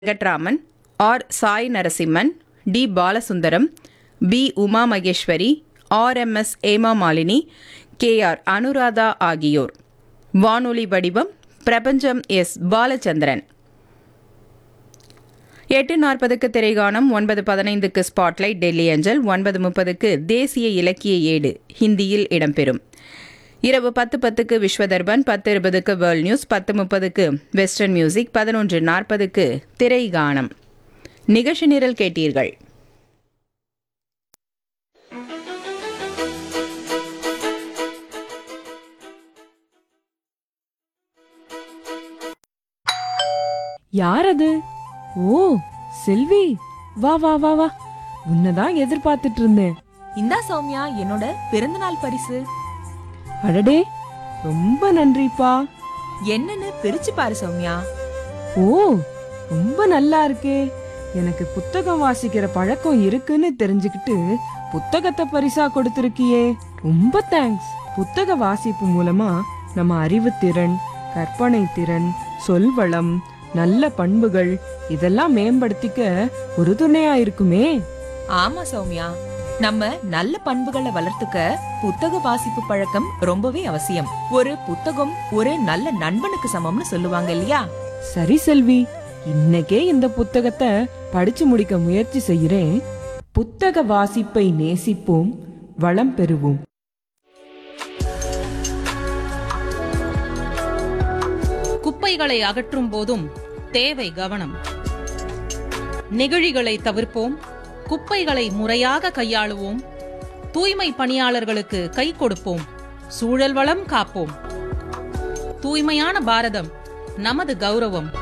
Venkatraman R Sai Narasimhan T Balasundaram P Uma Maheswari RMS ஏமா Malini K R Anuradha ஆகியோர் வானொலி வடிவம் பிரபஞ்சம் எஸ் பாலச்சந்திரன் எட்டு நாற்பதுக்கு திரைகாணம் ஒன்பது பதினைந்துக்கு ஸ்பாட்லைட் டெல்லி அஞ்சல் ஒன்பது முப்பதுக்கு தேசிய இலக்கிய ஏடு ஹிந்தியில் இடம்பெறும் இரவு பத்து பத்துக்கு விஸ்வதர்பன் பத்து இருபதுக்கு வேர்ல்ட் நியூஸ் பத்து முப்பதுக்கு வெஸ்டர்ன் மியூசிக் பதினொன்று நாற்பதுக்கு திரைகாணம் நிகழ்ச்சி நிரல் கேட்டீர்கள் யார் அது ஓ செல்வி வா வா வா வா உன்னதான் எதிர்பார்த்துட்டு இருந்தேன் இந்தா சௌமியா என்னோட பிறந்தநாள் பரிசு அடடே ரொம்ப நன்றிப்பா என்னன்னு பிரிச்சு பாரு சௌமியா ஓ ரொம்ப நல்லா இருக்கே எனக்கு புத்தகம் வாசிக்கிற பழக்கம் இருக்குன்னு தெரிஞ்சுக்கிட்டு புத்தகத்தை பரிசா கொடுத்திருக்கியே ரொம்ப தேங்க்ஸ் புத்தக வாசிப்பு மூலமா நம்ம அறிவுத்திறன் கற்பனை திறன் சொல்வளம் நல்ல பண்புகள் இதெல்லாம் மேம்படுத்திக்க ஒரு துணையா இருக்குமே ஆமா சௌமியா நம்ம நல்ல பண்புகளை வளர்த்துக்க புத்தக வாசிப்பு பழக்கம் ரொம்பவே அவசியம் ஒரு புத்தகம் ஒரு நல்ல நண்பனுக்கு சமம்னு சொல்லுவாங்க இல்லையா சரி செல்வி இன்னைக்கே இந்த புத்தகத்தை படிச்சு முடிக்க முயற்சி செய்கிறேன் புத்தக வாசிப்பை நேசிப்போம் வளம் பெறுவோம் குப்பைகளை அகற்றும் போதும் தேவை கவனம் நெகிழிகளை தவிர்ப்போம் குப்பைகளை முறையாக கையாளுவோம் தூய்மை பணியாளர்களுக்கு கை கொடுப்போம் சூழல் வளம் காப்போம் தூய்மையான பாரதம் நமது கௌரவம்